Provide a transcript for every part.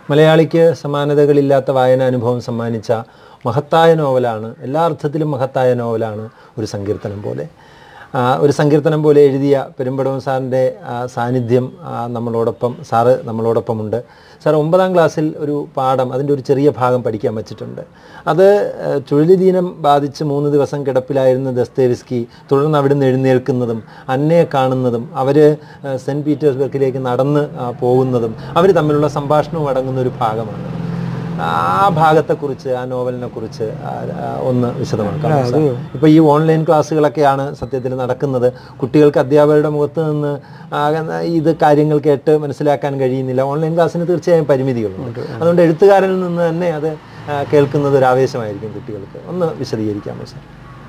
മലയാളിക്ക് സമാനതകളില്ലാത്ത വായനാനുഭവം സമ്മാനിച്ച മഹത്തായ നോവലാണ് എല്ലാ അർത്ഥത്തിലും മഹത്തായ നോവലാണ് ഒരു സങ്കീർത്തനം പോലെ ആ, ഒരു സങ്കീർത്തനം പോലെ എഴുതിയ പെരുമ്പടവം സാറിൻ്റെ ആ, സാന്നിധ്യം ആ, നമ്മളോടൊപ്പം സാറ് നമ്മളോടൊപ്പമുണ്ട് സാർ ഒമ്പതാം ക്ലാസ്സിൽ ഒരു പാഠം അതിൻ്റെ ഒരു ചെറിയ ഭാഗം പഠിക്കാൻ വച്ചിട്ടുണ്ട് അത് ആ, ചുഴലിദീനം ബാധിച്ച് മൂന്ന് ദിവസം കിടപ്പിലായിരുന്ന ദസ്തേവിസ്കി തുടർന്ന് അവിടുന്ന് എഴുന്നേൽക്കുന്നതും അന്നയെ കാണുന്നതും അവർ സെൻറ്റ് പീറ്റേഴ്സ്ബർഗിലേക്ക് നടന്ന് ആ, പോകുന്നതും അവർ തമ്മിലുള്ള സംഭാഷണവും അടങ്ങുന്ന ഒരു ഭാഗമാണ് ആ ഭാഗത്തെക്കുറിച്ച് ആ നോവലിനെ കുറിച്ച് ആ, ആ, ഒന്ന് വിശദമാക്കാം സാർ. ഇപ്പൊ ഈ ഓൺലൈൻ ക്ലാസ്സുകളൊക്കെയാണ് സത്യത്തിൽ നടക്കുന്നത് കുട്ടികൾക്ക് അധ്യാപകരുടെ മുഖത്ത് നിന്ന് ആ, ഇത് കാര്യങ്ങൾ കേട്ട് മനസ്സിലാക്കാൻ കഴിയുന്നില്ല ഓൺലൈൻ ക്ലാസ്സിന് തീർച്ചയായും പരിമിതികളുണ്ട് അതുകൊണ്ട് എഴുത്തുകാരനിൽ നിന്ന് തന്നെ അത് ആ, കേൾക്കുന്നത് ഒരു ആവേശമായിരിക്കും കുട്ടികൾക്ക് ഒന്ന് വിശദീകരിക്കാമോ സാർ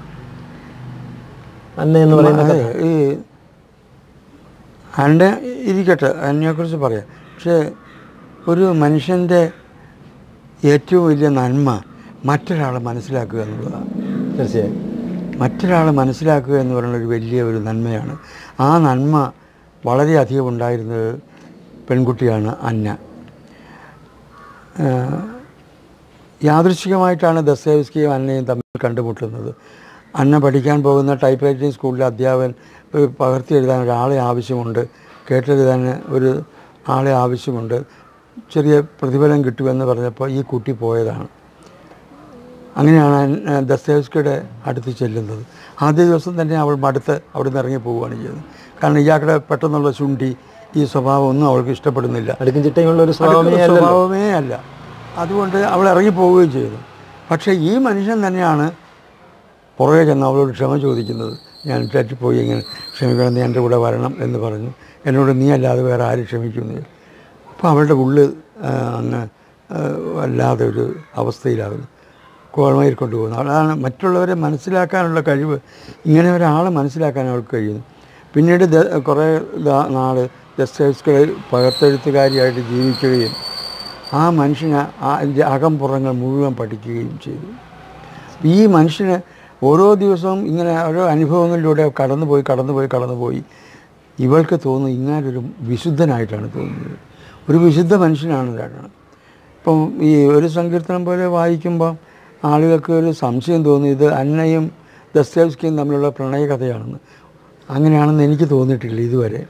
അന്ന എന്ന് പറയുന്ന അതെ ഈ അൻ്റെ ഇരിക്കട്ടെ അതിനെക്കുറിച്ച് പറയാം പക്ഷേ ഒരു മനുഷ്യൻ്റെ ഏറ്റവും വലിയ നന്മ മറ്റൊരാളെ മനസ്സിലാക്കുക എന്നുള്ളതാണ് തീർച്ചയായും മറ്റൊരാളെ മനസ്സിലാക്കുക എന്ന് പറയുന്ന ഒരു വലിയ ഒരു നന്മയാണ് ആ നന്മ വളരെയധികം ഉണ്ടായിരുന്നത് പെൺകുട്ടിയാണ് അന്ന ആഹ് യാദൃശ്ചികമായിട്ടാണ് ദസ്തേവ്സ്കിയും അന്നയും തമ്മിൽ കണ്ടുമുട്ടുന്നത് അന്ന പഠിക്കാൻ പോകുന്ന ടൈപ്പ് റൈറ്റിംഗ് സ്കൂളിലെ അധ്യാപകൻ ഒരു പകർത്തി എഴുതാൻ ഒരാളെ ആവശ്യമുണ്ട് കേട്ടെഴുതാൻ ഒരു ആളെ ആവശ്യമുണ്ട് ചെറിയ പ്രതിഫലം കിട്ടുമെന്ന് പറഞ്ഞപ്പോൾ ഈ കുട്ടി പോയതാണ് അങ്ങനെയാണ് അൻ- ദസ്തേവ്സ്കിയുടെ അടുത്ത് ചെല്ലുന്നത് ആദ്യ ദിവസം തന്നെ അവൾ മടുത്ത് അവിടെ നിന്ന് ഇറങ്ങി പോവുകയാണ് ചെയ്തത് കാരണം ഇയാളുടെ പെട്ടെന്നുള്ള ചുണ്ടി ഈ സ്വഭാവം ഒന്നും അവൾക്ക് ഇഷ്ടപ്പെടുന്നില്ല അടുക്കും ചിട്ടയുള്ള ഒരു സ്വഭാവമേ അടുക്കുന്ന അല്ലല്ലോ സ്വഭാവമേ അല്ല അതുകൊണ്ട് അവൾ ഇറങ്ങി പോവുകയും ചെയ്തു പക്ഷേ ഈ മനുഷ്യൻ തന്നെയാണ് പുറകെ ചെന്ന് അവളോട് ക്ഷമ ചോദിക്കുന്നത് ഞാൻ തെറ്റിപ്പോയി ഇങ്ങനെ ക്ഷമിക്കണം നീ എൻ്റെ കൂടെ വരണം എന്ന് പറഞ്ഞു എന്നോട് നീ അല്ലാതെ വേറെ ആരും ക്ഷമിക്കുന്നു അപ്പോൾ അവളുടെ ഉള്ള് ആ, അങ്ങ് ആ, വല്ലാതെ ഒരു അവസ്ഥയിലാകുന്നു കോൾമയിൽ കൊണ്ടുപോകുന്നു അതാണ് മറ്റുള്ളവരെ മനസ്സിലാക്കാനുള്ള കഴിവ് ഇങ്ങനെ ഒരാളെ മനസ്സിലാക്കാൻ അവൾക്ക് കഴിയുന്നു പിന്നീട് ദ- കുറേ ദാ- നാള് ദസ്തേവ്സ്കിയിൽ പകർത്തെഴുത്തുകാരിയായിട്ട് ജീവിക്കുകയും ആ മനുഷ്യന് ആ അതിൻ്റെ അകംപുറങ്ങൾ മുഴുവൻ പഠിക്കുകയും ചെയ്തു ഈ മനുഷ്യന് ഓരോ ദിവസവും ഇങ്ങനെ ഓരോ അനുഭവങ്ങളിലൂടെ കടന്നുപോയി കടന്നുപോയി കടന്നുപോയി ഇവൾക്ക് തോന്നുന്നു ഇങ്ങനൊരു വിശുദ്ധനായിട്ടാണ് തോന്നുന്നത് ഒരു വിശുദ്ധ മനുഷ്യനാണ് ഇതാണ് ഇപ്പം ഈ ഒരു സങ്കീർത്തനം പോലെ വായിക്കുമ്പോൾ ആളുകൾക്ക് ഒരു സംശയം തോന്നി ഇത് അന്നയും ദസ്തേവ്സ്കിയും തമ്മിലുള്ള പ്രണയകഥയാണെന്ന് അങ്ങനെയാണെന്ന് എനിക്ക് തോന്നിയിട്ടില്ല ഇതുവരെ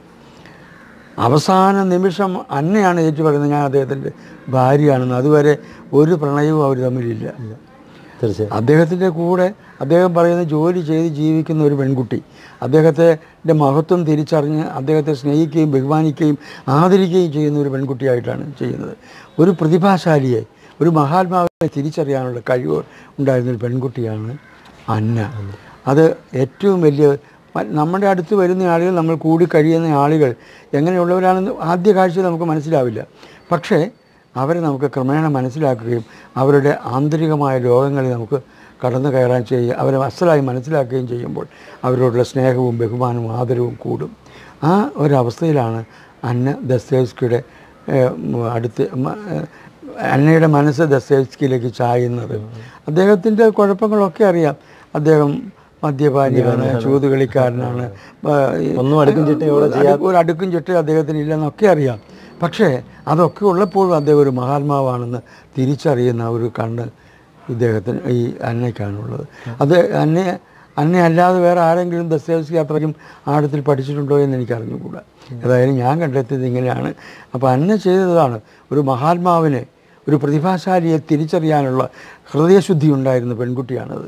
അവസാന നിമിഷം അന്നയാണ് ഏറ്റു പറയുന്നത് ഞാൻ അദ്ദേഹത്തിൻ്റെ ഭാര്യയാണെന്ന് അതുവരെ ഒരു പ്രണയവും അവർ തമ്മിലില്ല തീർച്ചയായും അദ്ദേഹത്തിൻ്റെ കൂടെ അദ്ദേഹം പറയുന്ന ജോലി ചെയ്ത് ജീവിക്കുന്ന ഒരു പെൺകുട്ടി അദ്ദേഹത്തിൻ്റെ മഹത്വം തിരിച്ചറിഞ്ഞ് അദ്ദേഹത്തെ സ്നേഹിക്കുകയും ബഹുമാനിക്കുകയും ആദരിക്കുകയും ചെയ്യുന്ന ഒരു പെൺകുട്ടിയായിട്ടാണ് ചെയ്യുന്നത് ഒരു പ്രതിഭാശാലിയെ ഒരു മഹാത്മാവിനെ തിരിച്ചറിയാനുള്ള കഴിവ് ഉണ്ടായിരുന്ന ഒരു പെൺകുട്ടിയാണ് അന്ന അത് ഏറ്റവും വലിയ മ- നമ്മുടെ അടുത്ത് വരുന്ന ആളുകൾ നമ്മൾ കൂടി കഴിയുന്ന ആളുകൾ എങ്ങനെയുള്ളവരാണെന്ന് ആദ്യ കാഴ്ചയിൽ നമുക്ക് മനസ്സിലാവില്ല പക്ഷേ അവരെ നമുക്ക് ക്രമേണ മനസ്സിലാക്കുകയും അവരുടെ ആന്തരികമായ ലോകങ്ങളിൽ നമുക്ക് കടന്നു കയറാൻ ചെയ്യുക അവരെ അസലായി മനസ്സിലാക്കുകയും ചെയ്യുമ്പോൾ അവരോടുള്ള സ്നേഹവും ബഹുമാനവും ആദരവും കൂടും ആ ഒരവസ്ഥയിലാണ് അന്ന ദസ്തേവ്സ്കിയുടെ ഏഹ്, ഉം, അടുത്ത് മ- ഏഹ്, അന്നയുടെ മനസ്സ് ദസ്തേവ്സ്കിയിലേക്ക് ചായുന്നത് അദ്ദേഹത്തിൻ്റെ കുഴപ്പങ്ങളൊക്കെ അറിയാം അദ്ദേഹം മദ്യപാനിയാണ് ചൂതുകളിക്കാരനാണ് ആ, ഈ ഒന്നും അടുക്കും ചിട്ടയോടെ അടു- ഒരു അടുക്കും ചിട്ട അദ്ദേഹത്തിന് ഇല്ലെന്നൊക്കെ അറിയാം പക്ഷേ അതൊക്കെ ഉള്ളപ്പോഴും അദ്ദേഹം ഒരു മഹാത്മാവാണെന്ന് തിരിച്ചറിയുന്ന ഒരു കണ്ണ് ഇദ്ദേഹത്തിന് ഈ അന്നയ്ക്കാണുള്ളത് അത് അന്നെ അന്നെ അല്ലാതെ വേറെ ആരെങ്കിലും ദസ്തേവ്സ്കി അത്രയ്ക്കും ആഴത്തിൽ പഠിച്ചിട്ടുണ്ടോ എന്ന് എനിക്ക് അറിഞ്ഞുകൂടാ ഏതായാലും ഞാൻ കണ്ടെത്തിയത് ഇങ്ങനെയാണ് അപ്പോൾ അന്ന ചെയ്തതാണ് ഒരു മഹാത്മാവിനെ ഒരു പ്രതിഭാശാലിയെ തിരിച്ചറിയാനുള്ള ഹൃദയശുദ്ധി ഉണ്ടായിരുന്ന പെൺകുട്ടിയാണത്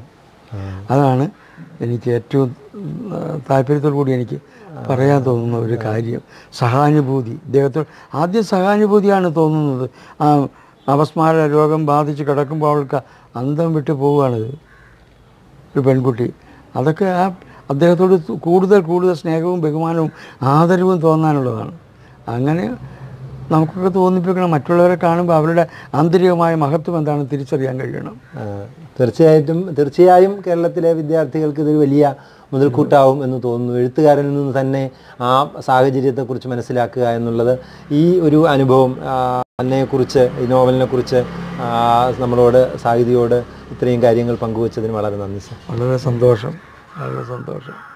അതാണ് എനിക്ക് ഏറ്റവും ആ, താല്പര്യത്തോടു കൂടി എനിക്ക് പറയാൻ തോന്നുന്ന ഒരു കാര്യം സഹാനുഭൂതി ഇദ്ദേഹത്തോട് ആദ്യം സഹാനുഭൂതിയാണ് തോന്നുന്നത് ആ അപസ്മാര രോഗം ബാധിച്ച് കിടക്കുമ്പോൾ അവൾക്ക് അന്തം വിട്ട് പോവുകയാണിത് ഒരു പെൺകുട്ടി അതൊക്കെ ആ അദ്ദേഹത്തോട് കൂടുതൽ കൂടുതൽ സ്നേഹവും ബഹുമാനവും ആദരവും തോന്നാനുള്ളതാണ് അങ്ങനെ നമുക്കൊക്കെ തോന്നിപ്പിക്കണം മറ്റുള്ളവരെ കാണുമ്പോൾ അവരുടെ ആന്തരികമായ മഹത്വം എന്താണെന്ന് തിരിച്ചറിയാൻ കഴിയണം ആ, തീർച്ചയായിട്ടും തീർച്ചയായും കേരളത്തിലെ വിദ്യാർത്ഥികൾക്ക് ഇതൊരു വലിയ മുതൽക്കൂട്ടാവും എന്ന് തോന്നുന്നു എഴുത്തുകാരനിൽ നിന്ന് തന്നെ ആ സാഹചര്യത്തെക്കുറിച്ച് മനസ്സിലാക്കുക എന്നുള്ളത് ഈ ഒരു അനുഭവം ആ, അന്നയെക്കുറിച്ച് ഈ നോവലിനെ കുറിച്ച് നമ്മളോട് സാഹിതിയോട് ഇത്രയും കാര്യങ്ങൾ പങ്കുവച്ചതിന് വളരെ നന്ദി സർ വളരെ സന്തോഷം വളരെ സന്തോഷം